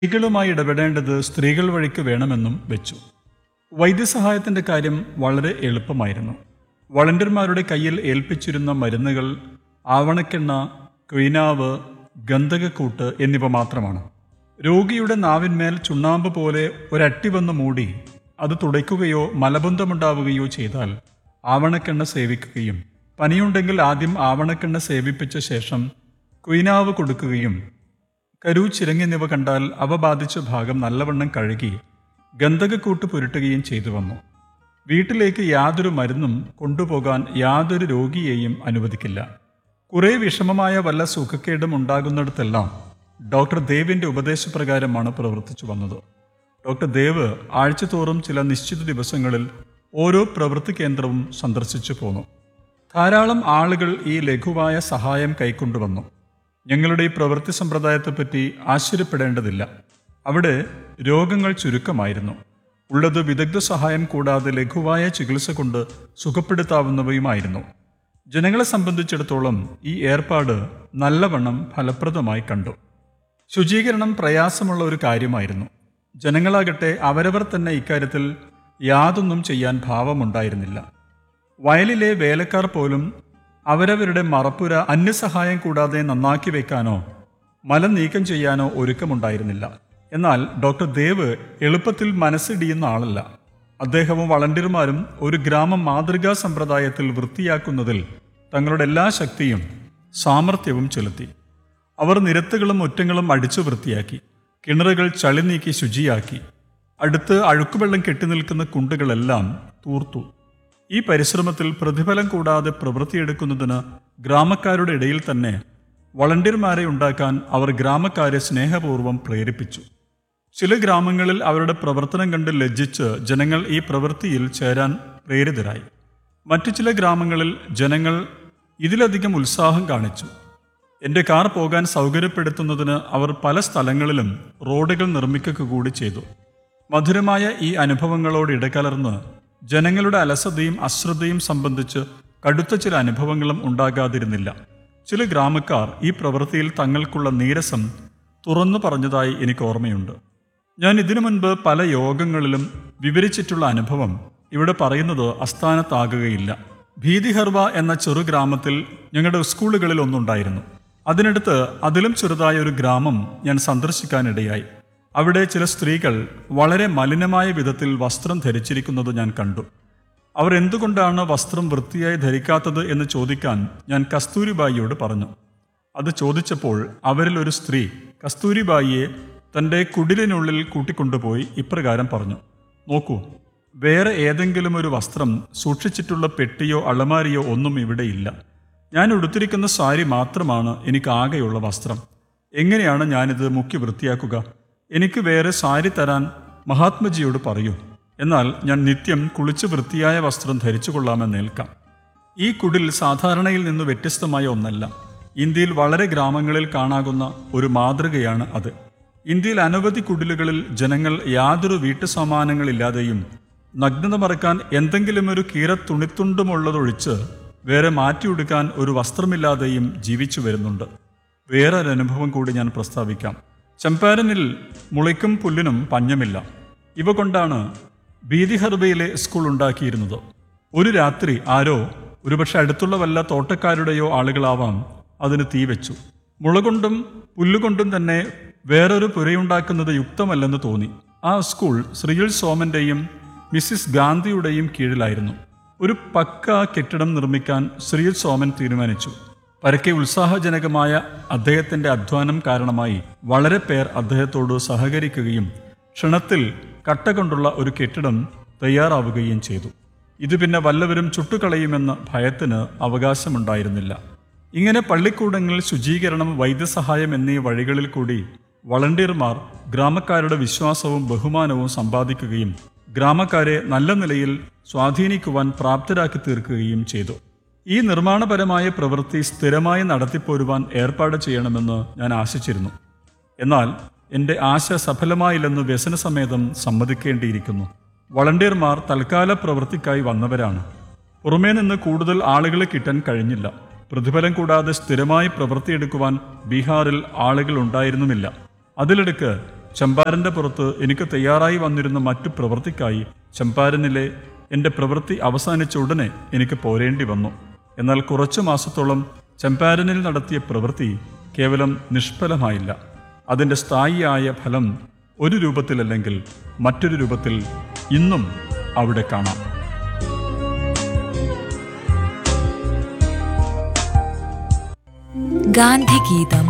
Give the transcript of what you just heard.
സ്ത്രീകളുമായി ഇടപെടേണ്ടത് സ്ത്രീകൾ വഴിക്ക് വേണമെന്നും വെച്ചു വൈദ്യസഹായത്തിന്റെ കാര്യം വളരെ എളുപ്പമായിരുന്നു വളണ്ടിയർമാരുടെ കയ്യിൽ ഏൽപ്പിച്ചിരുന്ന മരുന്നുകൾ ആവണക്കെണ്ണ ക്വീനാവ് ഗന്ധകക്കൂട്ട് എന്നിവ മാത്രമാണ് രോഗിയുടെ നാവിന്മേൽ ചുണ്ണാമ്പ് പോലെ ഒരട്ടി വന്ന് മൂടി അത് തുടയ്ക്കുകയോ മലബന്ധമുണ്ടാവുകയോ ചെയ്താൽ ആവണക്കെണ്ണ സേവിക്കുകയും പനിയുണ്ടെങ്കിൽ ആദ്യം ആവണക്കെണ്ണ സേവിപ്പിച്ച ശേഷം ക്വീനാവ് കൊടുക്കുകയും കരു ചിരങ്ങെന്നിവ കണ്ടാൽ അവ ബാധിച്ച ഭാഗം നല്ലവണ്ണം കഴുകി ഗന്ധകക്കൂട്ട് പുരട്ടുകയും ചെയ്തു വന്നു വീട്ടിലേക്ക് യാതൊരു മരുന്നും കൊണ്ടുപോകാൻ യാതൊരു രോഗിയെയും അനുവദിക്കില്ല കുറെ വിഷമമായ വല്ല സുഖക്കേടും ഉണ്ടാകുന്നിടത്തെല്ലാം ഡോക്ടർ ദേവിന്റെ ഉപദേശപ്രകാരമാണ് പ്രവർത്തിച്ചു വന്നത് ഡോക്ടർ ദേവ് ആഴ്ചതോറും ചില നിശ്ചിത ദിവസങ്ങളിൽ ഓരോ പ്രവൃത്തി കേന്ദ്രവും സന്ദർശിച്ചു പോന്നു ധാരാളം ആളുകൾ ഈ ലഘുവായ സഹായം കൈക്കൊണ്ടുവന്നു ഞങ്ങളുടെ ഈ പ്രവൃത്തി സമ്പ്രദായത്തെപ്പറ്റി ആശ്ചര്യപ്പെടേണ്ടതില്ല അവിടെ രോഗങ്ങൾ ചുരുക്കമായിരുന്നു ഉള്ളത് വിദഗ്ധ സഹായം കൂടാതെ ലഘുവായ ചികിത്സ കൊണ്ട് സുഖപ്പെടുത്താവുന്നവയുമായിരുന്നു ജനങ്ങളെ സംബന്ധിച്ചിടത്തോളം ഈ ഏർപ്പാട് നല്ലവണ്ണം ഫലപ്രദമായി കണ്ടു ശുചീകരണം പ്രയാസമുള്ള ഒരു കാര്യമായിരുന്നു ജനങ്ങളാകട്ടെ അവരവർ തന്നെ ഇക്കാര്യത്തിൽ യാതൊന്നും ചെയ്യാൻ ഭാവമുണ്ടായിരുന്നില്ല വയലിലെ വേലക്കാർ പോലും അവരവരുടെ മറപ്പുര അന്യസഹായം കൂടാതെ നന്നാക്കി വെക്കാനോ മലം നീക്കം ചെയ്യാനോ ഒരുക്കമുണ്ടായിരുന്നില്ല എന്നാൽ ഡോക്ടർ ദേവ് എളുപ്പത്തിൽ മനസ്സിടിയുന്ന ആളല്ല അദ്ദേഹവും വളണ്ടിയർമാരും ഒരു ഗ്രാമം മാതൃകാ സമ്പ്രദായത്തിൽ വൃത്തിയാക്കുന്നതിൽ തങ്ങളുടെ എല്ലാ ശക്തിയും സാമർഥ്യവും ചെലുത്തി അവർ നിരത്തുകളും മുറ്റങ്ങളും അടിച്ചു വൃത്തിയാക്കി കിണറുകൾ ചളി നീക്കി ശുചിയാക്കി അടുത്ത് അഴുക്കുവെള്ളം കെട്ടിനിൽക്കുന്ന കുണ്ടുകളെല്ലാം തൂർത്തു ഈ പരിശ്രമത്തിൽ പ്രതിഫലം കൂടാതെ പ്രവൃത്തിയെടുക്കുന്നതിന് ഗ്രാമക്കാരുടെ ഇടയിൽ തന്നെ വളണ്ടിയർമാരെ ഉണ്ടാക്കാൻ അവർ ഗ്രാമക്കാരെ സ്നേഹപൂർവ്വം പ്രേരിപ്പിച്ചു ചില ഗ്രാമങ്ങളിൽ അവരുടെ പ്രവർത്തനം കണ്ട് ലജ്ജിച്ച് ജനങ്ങൾ ഈ പ്രവൃത്തിയിൽ ചേരാൻ പ്രേരിതരായി മറ്റു ചില ഗ്രാമങ്ങളിൽ ജനങ്ങൾ ഇതിലധികം ഉത്സാഹം കാണിച്ചു എൻ്റെ കാർ പോകാൻ സൗകര്യപ്പെടുത്തുന്നതിന് അവർ പല സ്ഥലങ്ങളിലും റോഡുകൾ നിർമ്മിക്കുക കൂടി ചെയ്തു മധുരമായ ഈ അനുഭവങ്ങളോട് ഇടകലർന്ന് ജനങ്ങളുടെ അലസതയും അശ്രദ്ധയും സംബന്ധിച്ച് കടുത്ത ചില അനുഭവങ്ങളും ഉണ്ടാകാതിരുന്നില്ല ചില ഗ്രാമക്കാർ ഈ പ്രവൃത്തിയിൽ തങ്ങൾക്കുള്ള നീരസം തുറന്നു പറഞ്ഞതായി എനിക്ക് ഓർമ്മയുണ്ട് ഞാൻ ഇതിനു മുൻപ് പല യോഗങ്ങളിലും വിവരിച്ചിട്ടുള്ള അനുഭവം ഇവിടെ പറയുന്നത് അസ്ഥാനത്താകുകയില്ല ഭീതിഹർവ എന്ന ചെറു ഗ്രാമത്തിൽ ഞങ്ങളുടെ സ്കൂളുകളിൽ ഒന്നുണ്ടായിരുന്നു അതിനടുത്ത് അതിലും ചെറുതായ ഒരു ഗ്രാമം ഞാൻ സന്ദർശിക്കാനിടയായി അവിടെ ചില സ്ത്രീകൾ വളരെ മലിനമായ വിധത്തിൽ വസ്ത്രം ധരിച്ചിരിക്കുന്നത് ഞാൻ കണ്ടു അവർ എന്തുകൊണ്ടാണ് വസ്ത്രം വൃത്തിയായി ധരിക്കാത്തത് എന്ന് ചോദിക്കാൻ ഞാൻ കസ്തൂരിബായിയോട് പറഞ്ഞു അത് ചോദിച്ചപ്പോൾ അവരിൽ ഒരു സ്ത്രീ കസ്തൂരിബായിയെ തൻ്റെ കുടിലിനുള്ളിൽ കൂട്ടിക്കൊണ്ടുപോയി ഇപ്രകാരം പറഞ്ഞു നോക്കൂ വേറെ ഏതെങ്കിലും ഒരു വസ്ത്രം സൂക്ഷിച്ചിട്ടുള്ള പെട്ടിയോ അളമാരിയോ ഒന്നും ഇവിടെയില്ല ഞാൻ ഉടുത്തിരിക്കുന്ന സാരി മാത്രമാണ് എനിക്ക് ആകെയുള്ള വസ്ത്രം എങ്ങനെയാണ് ഞാനിത് മുക്കി വൃത്തിയാക്കുക എനിക്ക് വേറെ സാരി തരാൻ മഹാത്മജിയോട് പറയൂ എന്നാൽ ഞാൻ നിത്യം കുളിച്ച് വൃത്തിയായ വസ്ത്രം ധരിച്ചു കൊള്ളാമെന്നേൽക്കാം ഈ കുടിൽ സാധാരണയിൽ നിന്ന് വ്യത്യസ്തമായ ഒന്നല്ല ഇന്ത്യയിൽ വളരെ ഗ്രാമങ്ങളിൽ കാണാകുന്ന ഒരു മാതൃകയാണ് അത് ഇന്ത്യയിൽ അനവധി കുടിലുകളിൽ ജനങ്ങൾ യാതൊരു വീട്ടുസാമാനങ്ങളില്ലാതെയും നഗ്നത മറക്കാൻ എന്തെങ്കിലും ഒരു കീറ തുണിത്തുണ്ടുമുള്ളതൊഴിച്ച് വേറെ മാറ്റിയെടുക്കാൻ ഒരു വസ്ത്രമില്ലാതെയും ജീവിച്ചു വരുന്നുണ്ട് വേറൊരു അനുഭവം കൂടി ഞാൻ പ്രസ്താവിക്കാം ചമ്പാരനിൽ മുളയ്ക്കും പുല്ലിനും പഞ്ഞമില്ല ഇവ കൊണ്ടാണ് ബീദിഹർബയിലെ സ്കൂൾ ഉണ്ടാക്കിയിരുന്നത് ഒരു രാത്രി ആരോ ഒരുപക്ഷെ അടുത്തുള്ള വല്ല തോട്ടക്കാരുടെയോ ആളുകളാവാം അതിന് തീ വെച്ചു മുളകൊണ്ടും പുല്ലുകൊണ്ടും തന്നെ വേറൊരു പുരയുണ്ടാക്കുന്നത് യുക്തമല്ലെന്ന് തോന്നി ആ സ്കൂൾ ശ്രീയിൽ സോമന്റെയും മിസ്സിസ് ഗാന്ധിയുടെയും കീഴിലായിരുന്നു ഒരു പക്ക കെട്ടിടം നിർമ്മിക്കാൻ ശ്രീയിൽ സോമൻ തീരുമാനിച്ചു പരക്കെ ഉത്സാഹജനകമായ അദ്ദേഹത്തിന്റെ അധ്വാനം കാരണമായി വളരെ പേർ അദ്ദേഹത്തോട് സഹകരിക്കുകയും ക്ഷണത്തിൽ കട്ട കൊണ്ടുള്ള ഒരു കെട്ടിടം തയ്യാറാവുകയും ചെയ്തു ഇത് പിന്നെ വല്ലവരും ചുട്ടുകളയുമെന്ന ഭയത്തിന് അവകാശമുണ്ടായിരുന്നില്ല ഇങ്ങനെ പള്ളിക്കൂടങ്ങളിൽ ശുചീകരണം വൈദ്യസഹായം എന്നീ വഴികളിൽ കൂടി വളണ്ടിയർമാർ ഗ്രാമക്കാരുടെ വിശ്വാസവും ബഹുമാനവും സമ്പാദിക്കുകയും ഗ്രാമക്കാരെ നല്ല നിലയിൽ സ്വാധീനിക്കുവാൻ പ്രാപ്തരാക്കി തീർക്കുകയും ചെയ്തു ഈ നിർമ്മാണപരമായ പ്രവൃത്തി സ്ഥിരമായി നടത്തിപ്പോരുവാൻ ഏർപ്പാട് ചെയ്യണമെന്ന് ഞാൻ ആശിച്ചിരുന്നു എന്നാൽ എൻ്റെ ആശ സഫലമായില്ലെന്ന് വ്യസനസമേതം സമ്മതിക്കേണ്ടിയിരിക്കുന്നു വളണ്ടിയർമാർ തൽക്കാല പ്രവൃത്തിക്കായി വന്നവരാണ് പുറമേ നിന്ന് കൂടുതൽ ആളുകളെ കിട്ടാൻ കഴിഞ്ഞില്ല പ്രതിഫലം കൂടാതെ സ്ഥിരമായി പ്രവൃത്തിയെടുക്കുവാൻ ബീഹാറിൽ ആളുകൾ ഉണ്ടായിരുന്നുമില്ല അതിലിടക്ക് ചമ്പാരന്റെ പുറത്ത് എനിക്ക് തയ്യാറായി വന്നിരുന്ന മറ്റു പ്രവൃത്തിക്കായി ചമ്പാരനിലെ എൻ്റെ പ്രവൃത്തി അവസാനിച്ച ഉടനെ എനിക്ക് പോരേണ്ടി വന്നു എന്നാൽ കുറച്ചു മാസത്തോളം ചമ്പാരനിൽ നടത്തിയ പ്രവൃത്തി കേവലം നിഷ്ഫലമായില്ല അതിൻ്റെ സ്ഥായിയായ ഫലം ഒരു രൂപത്തിലല്ലെങ്കിൽ മറ്റൊരു രൂപത്തിൽ ഇന്നും അവിടെ കാണാം ഗാന്ധിഗീതം